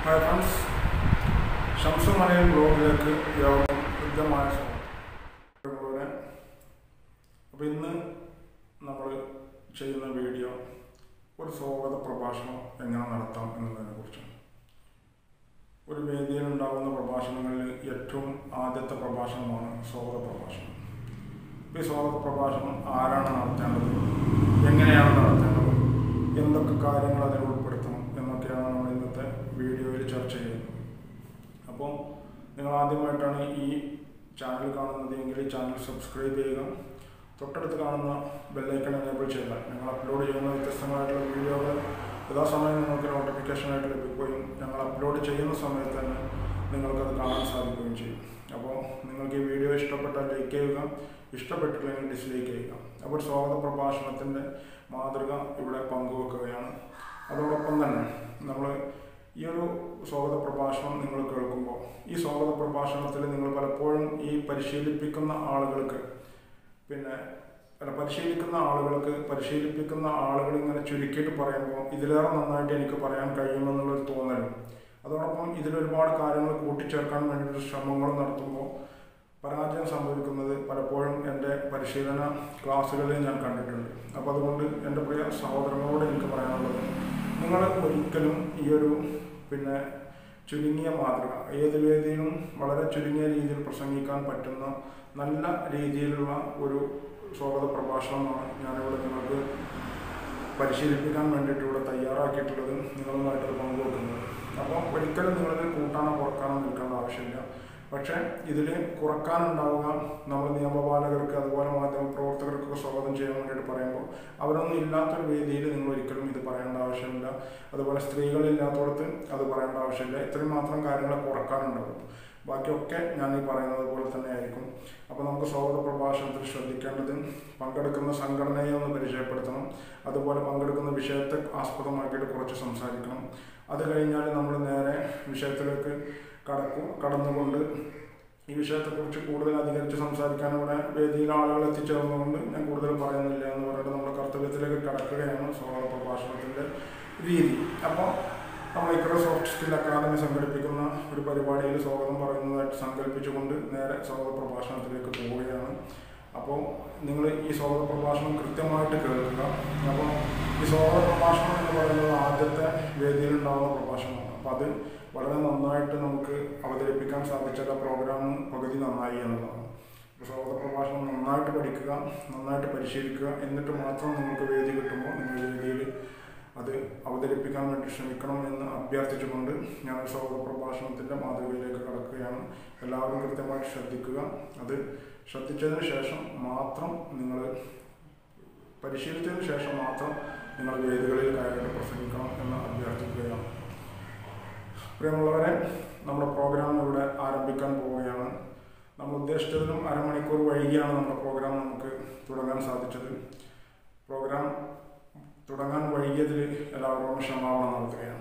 hi friends Shamsu മലയിൽ ബ്ലോഗിലേക്ക് യോഗം കൃത്യമായ സ്വാഗതം അപ്പോൾ ഇന്ന് നമ്മൾ ചെയ്യുന്ന വീഡിയോ ഒരു സ്വാഗത പ്രഭാഷണം എങ്ങനെ നടത്താം എന്നതിനെ കുറിച്ചാണ് ഒരു വേദിയിൽ ഉണ്ടാകുന്ന പ്രഭാഷണങ്ങളിൽ ഏറ്റവും ആദ്യത്തെ പ്രഭാഷണമാണ് സ്വാഗത പ്രഭാഷണം അപ്പോൾ ഈ സ്വാഗത പ്രഭാഷണം ആരാണ് നടത്തേണ്ടത് എങ്ങനെയാണ് നടത്തേണ്ടത് എന്തൊക്കെ കാര്യങ്ങൾ അതിൽ ഉൾപ്പെടുത്തണം എന്നൊക്കെയാണ് നമ്മൾ ഇന്നത്തെ വീഡിയോയിൽ ചർച്ച ചെയ്യുന്നത് അപ്പോൾ നിങ്ങൾ ആദ്യമായിട്ടാണ് ഈ ചാനൽ കാണുന്നത് എങ്കിൽ ഈ ചാനൽ സബ്സ്ക്രൈബ് ചെയ്യുക തൊട്ടടുത്ത് കാണുന്ന ബെല്ലൈക്കൺ എനേബിൾ ചെയ്യുക ഞങ്ങൾ അപ്ലോഡ് ചെയ്യുന്ന വ്യത്യസ്തമായിട്ടുള്ള വീഡിയോകൾ യഥാസമയം നിങ്ങൾക്ക് നോട്ടിഫിക്കേഷനായിട്ട് ലഭിക്കുകയും ഞങ്ങൾ അപ്ലോഡ് ചെയ്യുന്ന സമയത്ത് തന്നെ നിങ്ങൾക്കത് കാണാൻ സാധിക്കുകയും ചെയ്യും അപ്പോൾ നിങ്ങൾക്ക് ഈ വീഡിയോ ഇഷ്ടപ്പെട്ടാൽ ലൈക്ക് ചെയ്യുക ഇഷ്ടപ്പെട്ടില്ലെങ്കിൽ ഡിസ്ലൈക്ക് ചെയ്യുക അപ്പോൾ ഒരു സ്വാഗത പ്രഭാഷണത്തിൻ്റെ മാതൃക ഇവിടെ പങ്കുവെക്കുകയാണ് അതോടൊപ്പം തന്നെ നമ്മൾ ഈ ഒരു സ്വാഗത പ്രഭാഷണം നിങ്ങൾ കേൾക്കുമ്പോൾ ഈ സ്വാഗത പ്രഭാഷണത്തിൽ നിങ്ങൾ പലപ്പോഴും ഈ പരിശീലിപ്പിക്കുന്ന ആളുകൾക്ക് പിന്നെ അല്ല പരിശീലിക്കുന്ന ആളുകൾക്ക് പരിശീലിപ്പിക്കുന്ന ആളുകൾ ഇങ്ങനെ ചുരുക്കിയിട്ട് പറയുമ്പോൾ ഇതിലേറെ നന്നായിട്ട് എനിക്ക് പറയാൻ കഴിയുമെന്നുള്ളൊരു തോന്നലും അതോടൊപ്പം ഇതിലൊരുപാട് കാര്യങ്ങൾ കൂട്ടിച്ചേർക്കാൻ വേണ്ടിയിട്ട് ശ്രമങ്ങൾ നടത്തുമ്പോൾ പരാജയം സംഭവിക്കുന്നത് പലപ്പോഴും എൻ്റെ പരിശീലന ക്ലാസ്സുകളിൽ ഞാൻ കണ്ടിട്ടുണ്ട് അപ്പോൾ അതുകൊണ്ട് എൻ്റെ പ്രിയ സഹോദരങ്ങളോട് എനിക്ക് പറയാനുള്ളത് നിങ്ങൾ ഒരിക്കലും ഈ ഒരു പിന്നെ ചുരുങ്ങിയ മാതൃക ഏത് വേദിയിലും വളരെ ചുരുങ്ങിയ രീതിയിൽ പ്രസംഗിക്കാൻ പറ്റുന്ന നല്ല രീതിയിലുള്ള ഒരു സ്വാഗത പ്രഭാഷണമാണ് ഞാനിവിടെ നിങ്ങൾക്ക് പരിശീലിപ്പിക്കാൻ വേണ്ടിയിട്ട് ഇവിടെ തയ്യാറാക്കിയിട്ടുള്ളത് നിങ്ങളുമായിട്ട് പങ്കുവെക്കുന്നത് അപ്പോൾ ഒരിക്കലും നിങ്ങളിത് കൂട്ടാനോ കുറക്കാനോ നിൽക്കേണ്ട ആവശ്യമില്ല പക്ഷേ ഇതിൽ കുറക്കാനുണ്ടാവുക നമ്മൾ നിയമപാലകർക്ക് അതുപോലെ മാധ്യമ പ്രവർത്തകർക്കൊക്കെ സ്വാഗതം ചെയ്യാൻ വേണ്ടിയിട്ട് പറയുമ്പോൾ അവരൊന്നും ഇല്ലാത്തൊരു വേദിയിൽ നിങ്ങൾ ഒരിക്കലും ഇത് പറയേണ്ട ആവശ്യമില്ല അതുപോലെ സ്ത്രീകളില്ലാത്തടത്ത് അത് പറയേണ്ട ആവശ്യമില്ല ഇത്രയും മാത്രം കാര്യങ്ങൾ കുറക്കാനുണ്ടാവും ബാക്കിയൊക്കെ ഞാൻ ഈ പറയുന്നത് പോലെ തന്നെ ആയിരിക്കും അപ്പോൾ നമുക്ക് സ്വാഗത പ്രഭാഷണത്തിൽ ശ്രദ്ധിക്കേണ്ടത് പങ്കെടുക്കുന്ന സംഘടനയെ ഒന്ന് പരിചയപ്പെടുത്തണം അതുപോലെ പങ്കെടുക്കുന്ന വിഷയത്തെ ആസ്പദമാക്കിയിട്ട് കുറച്ച് സംസാരിക്കണം അത് കഴിഞ്ഞാൽ നമ്മൾ നേരെ വിഷയത്തിലേക്ക് കടക്കും കടന്നുകൊണ്ട് ഈ വിഷയത്തെക്കുറിച്ച് കൂടുതൽ അധികരിച്ച് സംസാരിക്കാൻ ഇവിടെ വേദിയിൽ ആളുകൾ എത്തിച്ചേർന്നുകൊണ്ട് ഞാൻ കൂടുതൽ പറയുന്നില്ല എന്ന് പറഞ്ഞിട്ട് നമ്മുടെ കർത്തവ്യത്തിലേക്ക് കടക്കുകയാണ് സ്വാഗത പ്രഭാഷണത്തിൻ്റെ രീതി അപ്പോൾ നമ്മൾ ഇക്കറ സോഫ്റ്റ് സ്കിൽ അക്കാദമി സംഘടിപ്പിക്കുന്ന ഒരു പരിപാടിയിൽ സ്വാഗതം പറയുന്നതായിട്ട് സങ്കല്പിച്ചുകൊണ്ട് നേരെ സ്വാഗത പ്രഭാഷണത്തിലേക്ക് പോവുകയാണ് അപ്പോൾ നിങ്ങൾ ഈ സ്വാഗത പ്രഭാഷണം കൃത്യമായിട്ട് കേൾക്കുക അപ്പോൾ ഈ സ്വാഗത പ്രഭാഷണം എന്ന് പറയുന്നത് ആദ്യത്തെ വേദിയിലുണ്ടാകുന്ന പ്രഭാഷണമാണ് അപ്പോൾ അത് വളരെ നന്നായിട്ട് നമുക്ക് അവതരിപ്പിക്കാൻ സാധിച്ചാൽ ആ പ്രോഗ്രാം പകുതി നന്നായി എന്നുള്ളതാണ് സ്വാഗത പ്രഭാഷണം നന്നായിട്ട് പഠിക്കുക നന്നായിട്ട് പരിശീലിക്കുക എന്നിട്ട് മാത്രം നിങ്ങൾക്ക് വേദി കിട്ടുമ്പോൾ നിങ്ങൾ വേദിയിൽ അത് അവതരിപ്പിക്കാൻ വേണ്ടി ശ്രമിക്കണം എന്ന് അഭ്യർത്ഥിച്ചുകൊണ്ട് ഞാൻ സ്വാഗത പ്രഭാഷണത്തിൻ്റെ മാതൃകയിലേക്ക് കടക്കുകയാണ് എല്ലാവരും കൃത്യമായിട്ട് ശ്രദ്ധിക്കുക അത് ശ്രദ്ധിച്ചതിന് ശേഷം മാത്രം നിങ്ങൾ പരിശീലിച്ചതിന് ശേഷം മാത്രം നിങ്ങൾ വേദികളിൽ കയറിയിട്ട് പ്രസംഗിക്കണം എന്ന് അഭ്യർത്ഥിക്കുകയാണ് പ്രിയമുള്ളവരെ നമ്മുടെ പ്രോഗ്രാം ഇവിടെ ആരംഭിക്കാൻ പോവുകയാണ് നമ്മൾ ഉദ്ദേശിച്ചതിലും അരമണിക്കൂർ വൈകിയാണ് നമ്മുടെ പ്രോഗ്രാം നമുക്ക് തുടങ്ങാൻ സാധിച്ചത് പ്രോഗ്രാം തുടങ്ങാൻ വൈകിയതിൽ എല്ലാവരോടും ക്ഷമാപണം നടത്തുകയാണ്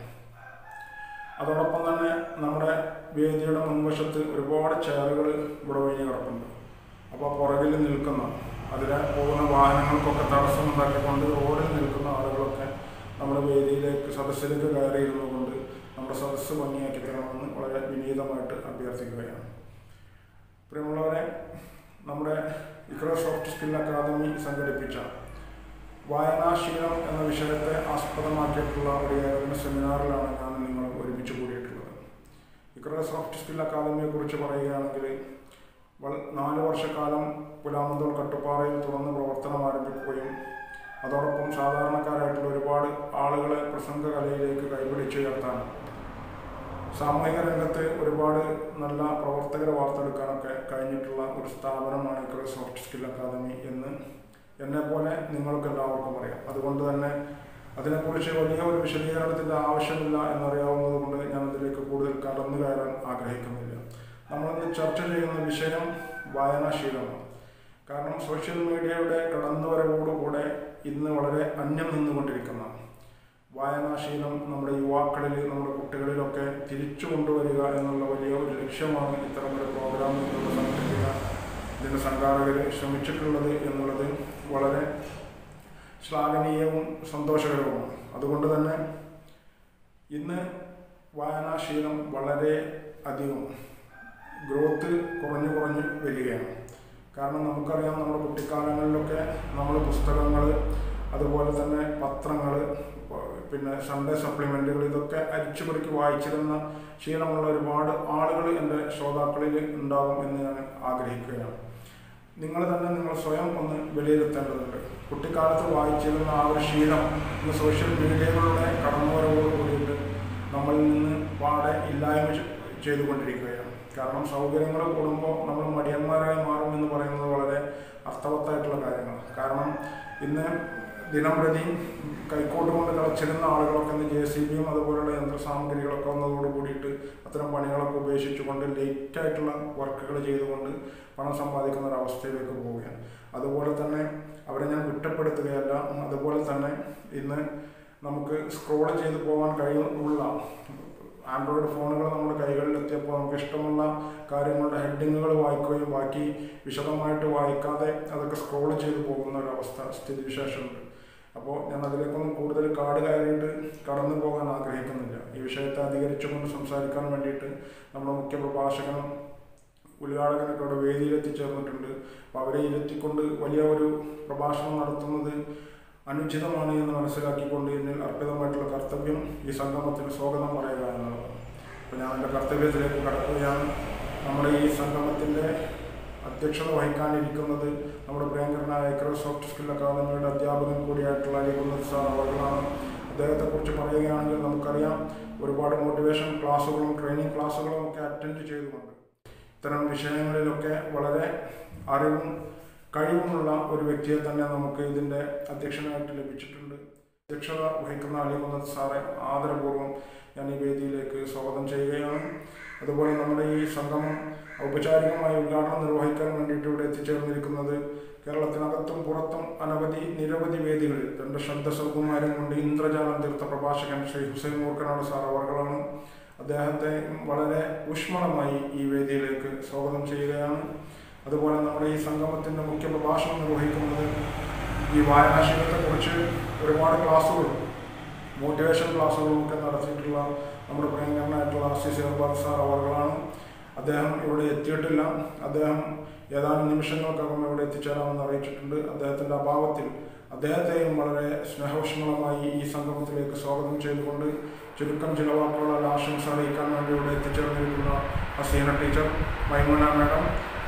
അതോടൊപ്പം തന്നെ നമ്മുടെ വേദിയുടെ മുൻവശത്ത് ഒരുപാട് ചെയറുകൾ ഇവിടെ ഒഴിഞ്ഞ് കിടപ്പുണ്ട് അപ്പോൾ പുറകിൽ നിൽക്കുന്ന അതിലെ പോകുന്ന വാഹനങ്ങൾക്കൊക്കെ തടസ്സം ഉണ്ടാക്കിക്കൊണ്ട് റോഡിൽ നിൽക്കുന്ന ആളുകളൊക്കെ നമ്മുടെ വേദിയിലേക്ക് സദസ്സിലേക്ക് കയറിയിരുന്നു കൊണ്ട് നമ്മുടെ സദസ്സ് ഭംഗിയാക്കി തരണമെന്ന് വളരെ വിനീതമായിട്ട് അഭ്യർത്ഥിക്കുകയാണ് പ്രിയമുള്ളവരെ നമ്മുടെ ഇക്ര സോഫ്റ്റ് സ്കിൽ അക്കാദമി സംഘടിപ്പിച്ച വായനാശീലം എന്ന വിഷയത്തെ ആസ്പദമാക്കിയിട്ടുള്ള ഒരു ഏകദിന സെമിനാറിലാണ് ഞാൻ നിങ്ങൾ ഒരുമിച്ച് കൂടിയിട്ടുള്ളത് ഇക്ര സോഫ്റ്റ് സ്കിൽ അക്കാദമിയെ കുറിച്ച് പറയുകയാണെങ്കിൽ നാല് വർഷക്കാലം പുലാമന്തോൾ കട്ടുപ്പാറയിൽ തുറന്ന് പ്രവർത്തനം ആരംഭിക്കുകയും അതോടൊപ്പം സാധാരണക്കാരായിട്ടുള്ള ഒരുപാട് ആളുകളെ പ്രസംഗ കലയിലേക്ക് കൈപിടിച്ചുയർത്താൻ സാമൂഹിക രംഗത്ത് ഒരുപാട് നല്ല പ്രവർത്തകരെ വാർത്തെടുക്കാനൊക്കെ കഴിഞ്ഞിട്ടുള്ള ഒരു സ്ഥാപനമാണ് ഇക്ര സോഫ്റ്റ് സ്കിൽ അക്കാദമി എന്ന് എന്നെ പോലെ നിങ്ങൾക്ക് എല്ലാവർക്കും അറിയാം അതുകൊണ്ട് തന്നെ അതിനെക്കുറിച്ച് വലിയ ഒരു വിശദീകരണത്തിൻ്റെ ആവശ്യമില്ല എന്നറിയാവുന്നത് കൊണ്ട് ഞാൻ അതിലേക്ക് കൂടുതൽ കടന്നു കയറാൻ ആഗ്രഹിക്കുന്നില്ല നമ്മളിന്ന് ചർച്ച ചെയ്യുന്ന വിഷയം വായനാശീലമാണ് കാരണം സോഷ്യൽ മീഡിയയുടെ കടന്നുവരവോടുകൂടെ ഇന്ന് വളരെ അന്യം നിന്നുകൊണ്ടിരിക്കുന്ന വായനാശീലം നമ്മുടെ യുവാക്കളിൽ നമ്മുടെ കുട്ടികളിലൊക്കെ തിരിച്ചു കൊണ്ടുവരിക എന്നുള്ള വലിയ ഒരു ലക്ഷ്യമാണ് ഇത്തരമൊരു പ്രോഗ്രാമുകൾ സംഘടിപ്പിക്കാൻ ഇതിന് സംഘാടകർ ശ്രമിച്ചിട്ടുള്ളത് എന്നുള്ളത് വളരെ ശ്ലാഘനീയവും സന്തോഷകരവുമാണ് അതുകൊണ്ട് തന്നെ ഇന്ന് വായനാശീലം വളരെ അധികം ഗ്രോത്ത് കുറഞ്ഞു കുറഞ്ഞ് വരികയാണ് കാരണം നമുക്കറിയാം നമ്മുടെ കുട്ടിക്കാലങ്ങളിലൊക്കെ നമ്മൾ പുസ്തകങ്ങൾ അതുപോലെ തന്നെ പത്രങ്ങൾ പിന്നെ സൺഡേ സപ്ലിമെൻറ്റുകൾ ഇതൊക്കെ അരിച്ചുപെറുക്കി വായിച്ചിരുന്ന ശീലമുള്ള ഒരുപാട് ആളുകൾ എൻ്റെ ശ്രോതാക്കളിൽ ഉണ്ടാകും എന്ന് ഞാൻ ആഗ്രഹിക്കുകയാണ് നിങ്ങൾ തന്നെ നിങ്ങൾ സ്വയം ഒന്ന് വിലയിരുത്തേണ്ടതുണ്ട് കുട്ടിക്കാലത്ത് വായിച്ചിരുന്ന ആ ഒരു ശീലം ഇന്ന് സോഷ്യൽ മീഡിയകളുടെ കടന്നുവരവോട് കൂടിയിട്ട് നമ്മളിൽ നിന്ന് പാടെ ഇല്ലായ്മ ചെ- ചെയ്തുകൊണ്ടിരിക്കുകയാണ് കാരണം സൗകര്യങ്ങൾ കൂടുമ്പോൾ നമ്മൾ മടിയന്മാരായി മാറും എന്ന് പറയുന്നത് വളരെ അർത്ഥവത്തായിട്ടുള്ള കാര്യമാണ് കാരണം ഇന്ന് ദിനം പ്രതി കൈക്കോട്ട് കൊണ്ട് കളിച്ചിരുന്ന ആളുകളൊക്കെ ഇന്ന് ജെ സി ബിയും അതുപോലുള്ള യന്ത്രസാമഗ്രികളൊക്കെ വന്നതോട് കൂടിയിട്ട് അത്തരം പണികളൊക്കെ ഉപേക്ഷിച്ചുകൊണ്ട് ലേറ്റ് ആയിട്ടുള്ള വർക്കുകൾ ചെയ്തുകൊണ്ട് പണം സമ്പാദിക്കുന്ന ഒരു അവസ്ഥയിലേക്ക് പോവുകയാണ് അതുപോലെ തന്നെ അവരെ ഞാൻ കുറ്റപ്പെടുത്തുകയല്ല അതുപോലെ തന്നെ ഇന്ന് നമുക്ക് സ്ക്രോൾ ചെയ്ത് പോകാൻ കഴിയുള്ള ആൻഡ്രോയിഡ് ഫോണുകൾ നമ്മുടെ കൈകളിൽ എത്തിയപ്പോൾ നമുക്ക് ഇഷ്ടമുള്ള കാര്യങ്ങളുടെ ഹെഡിങ്ങുകൾ വായിക്കുകയും ബാക്കി വിശദമായിട്ട് വായിക്കാതെ അതൊക്കെ സ്ക്രോൾ ചെയ്ത് പോകുന്ന ഒരു അവസ്ഥ സ്ഥിതിവിശേഷമുണ്ട് അപ്പോൾ ഞാൻ അതിലേക്കൊന്നും കൂടുതൽ കാട് കയറിയിട്ട് കടന്നു പോകാൻ ആഗ്രഹിക്കുന്നില്ല ഈ വിഷയത്തെ അധികരിച്ചുകൊണ്ട് സംസാരിക്കാൻ വേണ്ടിയിട്ട് നമ്മുടെ മുഖ്യ പ്രഭാഷകൻ ഉദ്ഘാടകനൊക്കെ അവിടെ വേദിയിൽ എത്തിച്ചേർന്നിട്ടുണ്ട് അപ്പോൾ അവരെ ഇരുത്തിക്കൊണ്ട് വലിയ ഒരു പ്രഭാഷണം നടത്തുന്നത് അനുചിതമാണ് എന്ന് മനസ്സിലാക്കിക്കൊണ്ട് എന്നിൽ അർപ്പിതമായിട്ടുള്ള കർത്തവ്യം ഈ സംഗമത്തിന് സ്വാഗതം പറയുക എന്നുള്ളതാണ് അപ്പോൾ ഞാൻ എൻ്റെ കർത്തവ്യത്തിലേക്ക് കടക്കുകയാണ് നമ്മുടെ ഈ സംഗമത്തിൻ്റെ അധ്യക്ഷത വഹിക്കാനിരിക്കുന്നത് നമ്മുടെ പ്രിയങ്കരനായ മൈക്രോസോഫ്റ്റ് സ്കിൽ അക്കാദമിയുടെ അധ്യാപകൻ കൂടിയായിട്ടുള്ള അലികുന്നത് സാർ അവർകളാണ് അദ്ദേഹത്തെക്കുറിച്ച് പറയുകയാണെങ്കിൽ നമുക്കറിയാം ഒരുപാട് മോട്ടിവേഷൻ ക്ലാസ്സുകളും ട്രെയിനിങ് ക്ലാസ്സുകളും ഒക്കെ അറ്റൻഡ് ചെയ്തുകൊണ്ട് ഇത്തരം വിഷയങ്ങളിലൊക്കെ വളരെ അറിവും കഴിവുമുള്ള ഒരു വ്യക്തിയെ തന്നെ നമുക്ക് ഇതിൻ്റെ അധ്യക്ഷനായിട്ട് ലഭിച്ചിട്ടുണ്ട് അധ്യക്ഷത വഹിക്കുന്ന അലികുന്നത് സാറെ ആദരപൂർവ്വം ഞാൻ ഈ വേദിയിലേക്ക് സ്വാഗതം ചെയ്യുകയാണ് അതുപോലെ നമ്മുടെ ഈ സംഗമം ഔപചാരികമായി ഉദ്ഘാടനം നിർവഹിക്കാൻ വേണ്ടിയിട്ട് ഇവിടെ എത്തിച്ചേർന്നിരിക്കുന്നത് കേരളത്തിനകത്തും പുറത്തും അനവധി നിരവധി വേദികളിൽ തൻ്റെ ശബ്ദ സൗകുമാരം കൊണ്ട് ഇന്ദ്രജാലം തീർത്ത പ്രഭാഷകൻ ശ്രീ ഹുസൈൻ മൂർക്കനാട് സാർ അവർകളാണ് അദ്ദേഹത്തെ വളരെ ഊഷ്മളമായി ഈ വേദിയിലേക്ക് സ്വാഗതം ചെയ്യുകയാണ് അതുപോലെ നമ്മുടെ ഈ സംഗമത്തിൻ്റെ മുഖ്യ പ്രഭാഷണം നിർവഹിക്കുന്നത് ഈ വായനാശീലത്തെക്കുറിച്ച് ഒരുപാട് ക്ലാസ്സുകളും മോട്ടിവേഷൻ ക്ലാസ്സുകളും ഒക്കെ നടത്തിയിട്ടുള്ള നമ്മുടെ പ്രിയങ്കരനായിട്ടുള്ള സി സി അർബാദ് സാർ അവർകളാണ് അദ്ദേഹം ഇവിടെ എത്തിയിട്ടില്ല അദ്ദേഹം ഏതാനും നിമിഷങ്ങൾക്കകം ഇവിടെ എത്തിച്ചേരാമെന്ന് അറിയിച്ചിട്ടുണ്ട് അദ്ദേഹത്തിൻ്റെ അഭാവത്തിൽ അദ്ദേഹത്തെയും വളരെ സ്നേഹോഷ്മളമായി ഈ സംഗമത്തിലേക്ക് സ്വാഗതം ചെയ്തുകൊണ്ട് ചുരുക്കം ചില വാക്കുകളാൽ ആശംസ അറിയിക്കാൻ വേണ്ടി ഇവിടെ എത്തിച്ചേർന്നിരിക്കുന്ന Haseena teacher Maimuna madam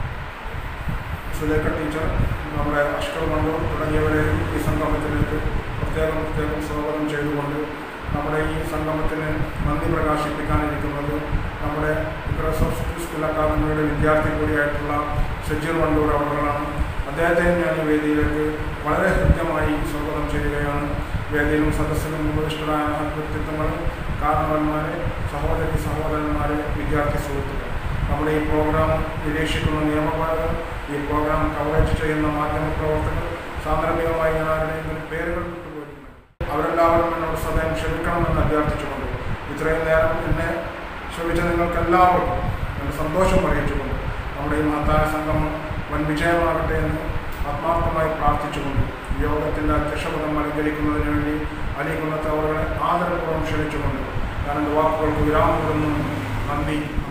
Sulekha teacher നമ്മുടെ അഷ്കർ മണ്ടൂർ തുടങ്ങിയവരെയും ഈ സംഗമത്തിലേക്ക് പ്രത്യേകം പ്രത്യേകം സ്വാഗതം ചെയ്തുകൊണ്ട് നമ്മുടെ ഈ സംഗമത്തിന് നന്ദി പ്രകാശിപ്പിക്കാനിരിക്കുന്നത് നമ്മുടെ മൈക്രോസോഫ്റ്റ് സ്കിൽ അക്കാദമിയുടെ വിദ്യാർത്ഥി കൂടിയായിട്ടുള്ള സജീർ വണ്ടൂർ അവர்களാണ് അദ്ദേഹത്തെയും ഞാൻ ഈ വേദിയിലേക്ക് വളരെ ഹൃദ്യമായി സ്വാഗതം ചെയ്യുകയാണ് വേദിയിലും സദസ്സിലും ഉപവിഷ്ടരായ വ്യക്തിത്വങ്ങൾ കാരണവന്മാരെ സഹോദരി സഹോദരന്മാരെ വിദ്യാർത്ഥി സുഹൃത്തുക്കൾ നമ്മുടെ ഈ പ്രോഗ്രാം നിരീക്ഷിക്കുന്ന നിയമപാലകർ ഈ പ്രോഗ്രാം കവറേജ് ചെയ്യുന്ന മാധ്യമ പ്രവർത്തകർ സാന്ദർഭികമായി ഞാൻ ആരുടെയെങ്കിലും പേരുകൾ വിട്ടുപോയിട്ടുണ്ട് അവരെല്ലാവരും എന്നോട് സദയം ക്ഷമിക്കണമെന്ന് അഭ്യർത്ഥിച്ചുകൊണ്ട് ഇത്രയും നേരം എന്നെ ശ്രമിച്ച നിങ്ങൾക്കെല്ലാവർക്കും എൻ്റെ സന്തോഷം അറിയിച്ചുകൊണ്ട് നമ്മുടെ ഈ മഹത്തായ സംഗമം വൻ വിജയമാകട്ടെ എന്ന് ആത്മാർത്ഥമായി പ്രാർത്ഥിച്ചുകൊണ്ട് ഈ യോഗത്തിൻ്റെ അധ്യക്ഷപദം അലങ്കരിക്കുന്നതിന് വേണ്ടി അലികുന്നത്തെ അവരുടെ ആദരപൂർവ്വം ക്ഷണിച്ചുകൊണ്ട് ഞാൻ എൻ്റെ വാക്കുകൾക്ക് വിരാമം കൊടുന്നു നന്ദി